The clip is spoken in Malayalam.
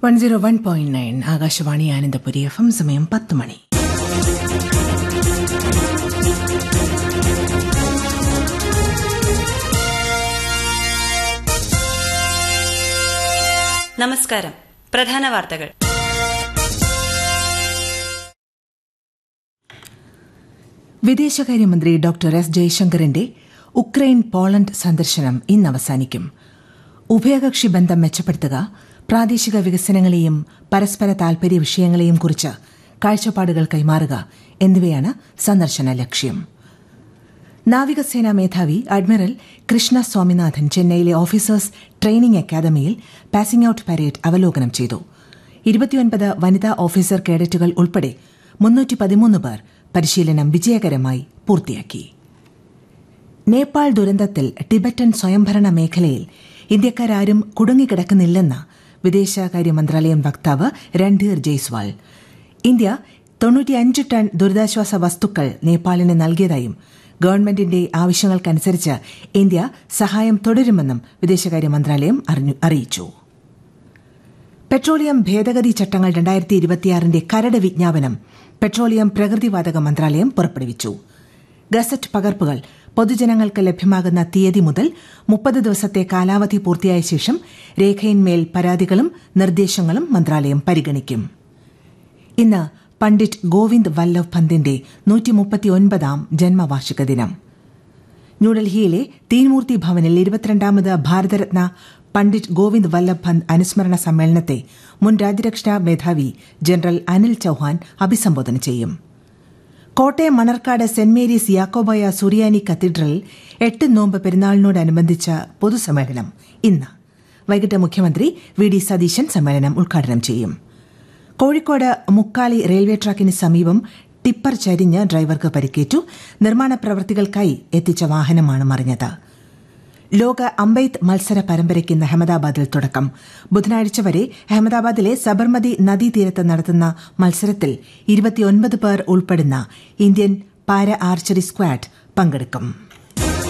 one zero one point nine Akashvani Anandapuri F M സമയം പത്ത് മണി നമസ്കാരം പ്രധാന വാർത്തകൾ വിദേശകാര്യമന്ത്രി ഡോക്ടർ എസ് ജയശങ്കറിന്റെ ഉക്രൈൻ പോളണ്ട് സന്ദർശനം ഇന്ന് അവസാനിക്കും ഉഭയകക്ഷി ബന്ധം മെച്ചപ്പെടുത്തുക പ്രാദേശിക വികസനങ്ങളെയും പരസ്പര താൽപര്യ വിഷയങ്ങളെയും കുറിച്ച് കാഴ്ചപ്പാടുകൾ കൈമാറുക എന്നിവയാണ് സന്ദർശന ലക്ഷ്യം നാവികസേനാ മേധാവി അഡ്മിറൽ കൃഷ്ണ സ്വാമിനാഥൻ ചെന്നൈയിലെ ഓഫീസേഴ്സ് ട്രെയിനിംഗ് അക്കാദമിയിൽ പാസിംഗ് ഔട്ട് പരേഡ് അവലോകനം ചെയ്തു ഇരുപത്തിയൊൻപത് വനിതാ ഓഫീസർ കേഡറ്റുകൾ ഉൾപ്പെടെ മുന്നൂറ്റി പതിമൂന്ന് പേർ പരിശീലനം വിജയകരമായി പൂർത്തിയാക്കി നേപ്പാൾ ദുരന്തത്തിൽ ടിബറ്റൻ സ്വയംഭരണ മേഖലയിൽ ഇന്ത്യക്കാരും കുടുങ്ങിക്കിടക്കുന്നില്ലെന്ന് വിദേശകാര്യ മന്ത്രാലയം വക്താവ് രൺധീർ ജയ്സ്വാൾ ഇന്ത്യ തൊണ്ണൂറ്റിയഞ്ച് ടൺ ദുരിതാശ്വാസ വസ്തുക്കൾ നേപ്പാളിന് നൽകിയതായും ഗവൺമെന്റിന്റെ ആവശ്യങ്ങൾക്കനുസരിച്ച് ഇന്ത്യ സഹായം തുടരുമെന്നും വിദേശകാര്യ മന്ത്രാലയം അറിയിച്ചു പെട്രോളിയം ഭേദഗതി ചട്ടങ്ങൾ രണ്ടായിരത്തി ഇരുപത്തിയാറിന്റെ കരട് വിജ്ഞാപനം പെട്രോളിയം പ്രകൃതിവാതക മന്ത്രാലയം പുറപ്പെടുവിച്ചു ഗസറ്റ് പകർപ്പുകൾ പൊതുജനങ്ങൾക്ക് ലഭ്യമാകുന്ന തീയതി മുതൽ മുപ്പത് ദിവസത്തെ കാലാവധി പൂർത്തിയായ ശേഷം രേഖയിന്മേൽ പരാതികളും നിർദ്ദേശങ്ങളും മന്ത്രാലയം പരിഗണിക്കും ഇന്ന് പണ്ഡിറ്റ് ഗോവിന്ദ് വല്ലഭ് പന്തിന്റെ നൂറ്റിമുപ്പത്തിയൊൻപതാം ജന്മവാർഷിക ദിനം ന്യൂഡൽഹിയിലെ തീൻമൂർത്തി ഭവനിൽ ഇരുപത്തിരണ്ടാമത് ഭാരതരത്ന പണ്ഡിറ്റ് ഗോവിന്ദ് വല്ലഭ് പന്ത് അനുസ്മരണ സമ്മേളനത്തെ മുൻ രാജ്യരക്ഷാ മേധാവി ജനറൽ അനിൽ ചൌഹാൻ അഭിസംബോധന ചെയ്യും കോട്ടയം മണർക്കാട് സെന്റ് മേരീസ് യാക്കോബായ സുറിയാനി കത്തീഡ്രലിൽ എട്ട് നോമ്പ് പെരുന്നാളിനോടനുബന്ധിച്ച പൊതുസമ്മേളനം ഇന്ന് വൈകിട്ട് മുഖ്യമന്ത്രി വി ഡി സതീശൻ സമ്മേളനം ഉദ്ഘാടനം ചെയ്യും കോഴിക്കോട് മുക്കാലി റെയിൽവേ ട്രാക്കിന് സമീപം ടിപ്പർ ചരിഞ്ഞ് ഡ്രൈവർക്ക് പരിക്കേറ്റു നിർമ്മാണ പ്രവൃത്തികൾക്കായി എത്തിച്ച വാഹനമാണ് മറിഞ്ഞത് ലോക അമ്പെയ്ത്ത് മത്സര പരമ്പരയ്ക്ക് ഇന്ന് അഹമ്മദാബാദിൽ തുടക്കം ബുധനാഴ്ച വരെ അഹമ്മദാബാദിലെ സബർമതി നദീതീരത്ത് നടത്തുന്ന മത്സരത്തിൽ ഇരുപത്തിയൊൻപത് പേർ ഉൾപ്പെടുന്ന ഇന്ത്യൻ പാര ആർച്ചറി സ്ക്വാഡ് പങ്കെടുക്കും